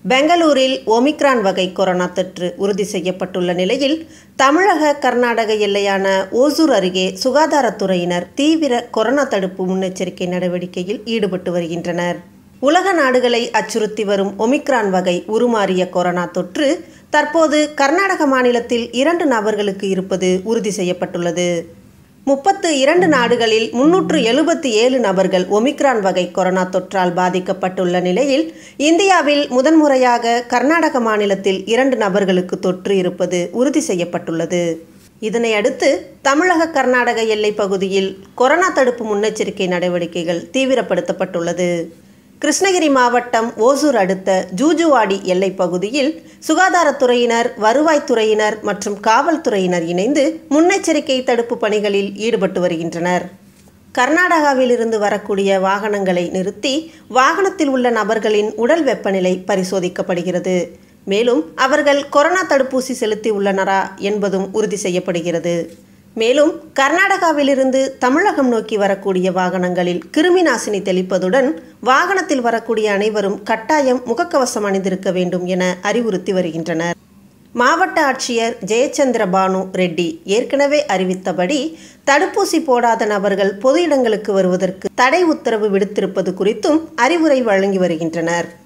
பெங்களூரில் ஒமிக்ரான் வகை கொரோனா தொற்று உறுதி செய்யப்பட்டுள்ள நிலையில் தமிழக கர்நாடக எல்லையான ஓசூர் அருகே சுகாதாரத்துறையினர் தீவிர கொரோனா தடுப்பு முன்னெச்சரிக்கை நடவடிக்கையில் ஈடுபட்டு வருகின்றனர் உலக நாடுகளை அச்சுறுத்தி வரும் ஒமிக்ரான் வகை உருமாறிய கொரோனா தொற்று தற்போது கர்நாடக மாநிலத்தில் இரண்டு நபர்களுக்கு இருப்பது உறுதி செய்யப்பட்டுள்ளது முப்பத்து இரண்டு நாடுகளில் முன்னூற்று எழுபத்தி ஏழு நபர்கள் ஒமிக்ரான் வகை கொரோனா தொற்றால் பாதிக்கப்பட்டுள்ள நிலையில் இந்தியாவில் முதன்முறையாக கர்நாடக மாநிலத்தில் இரண்டு நபர்களுக்கு தொற்று இருப்பது உறுதி செய்யப்பட்டுள்ளது இதனை அடுத்து தமிழக கர்நாடக எல்லைப் பகுதியில் கொரோனா தடுப்பு முன்னெச்சரிக்கை நடவடிக்கைகள் தீவிரப்படுத்தப்பட்டுள்ளது கிருஷ்ணகிரி மாவட்டம் ஓசூர் அடுத்த ஜூஜுவாடி எல்லைப் பகுதியில் சுகாதாரத்துறையினர் வருவாய்த்துறையினர் மற்றும் காவல்துறையினர் இணைந்து முன்னெச்சரிக்கை தடுப்பு பணிகளில் ஈடுபட்டு வருகின்றனர் கர்நாடகாவிலிருந்து வரக்கூடிய வாகனங்களை நிறுத்தி வாகனத்தில் உள்ள நபர்களின் உடல் வெப்பநிலை பரிசோதிக்கப்படுகிறது மேலும் அவர்கள் கொரோனா தடுப்பூசி செலுத்தி உள்ளனரா என்பதும் உறுதி செய்யப்படுகிறது மேலும் கர்நாடகாவிலிருந்து தமிழகம் நோக்கி வரக்கூடிய வாகனங்களில் கிருமி நாசினி தெளிப்பதுடன் வாகனத்தில் வரக்கூடிய அனைவரும் கட்டாயம் முகக்கவசம் அணிந்திருக்க வேண்டும் என அறிவுறுத்தி வருகின்றனர் மாவட்ட ஆட்சியர் ஜெயச்சந்திர பானு ரெட்டி ஏற்கனவே அறிவித்தபடி தடுப்பூசி போடாத நபர்கள் பொது இடங்களுக்கு வருவதற்கு தடை உத்தரவு விடுத்திருப்பது குறித்தும் அறிவுரை வழங்கி வருகின்றனர்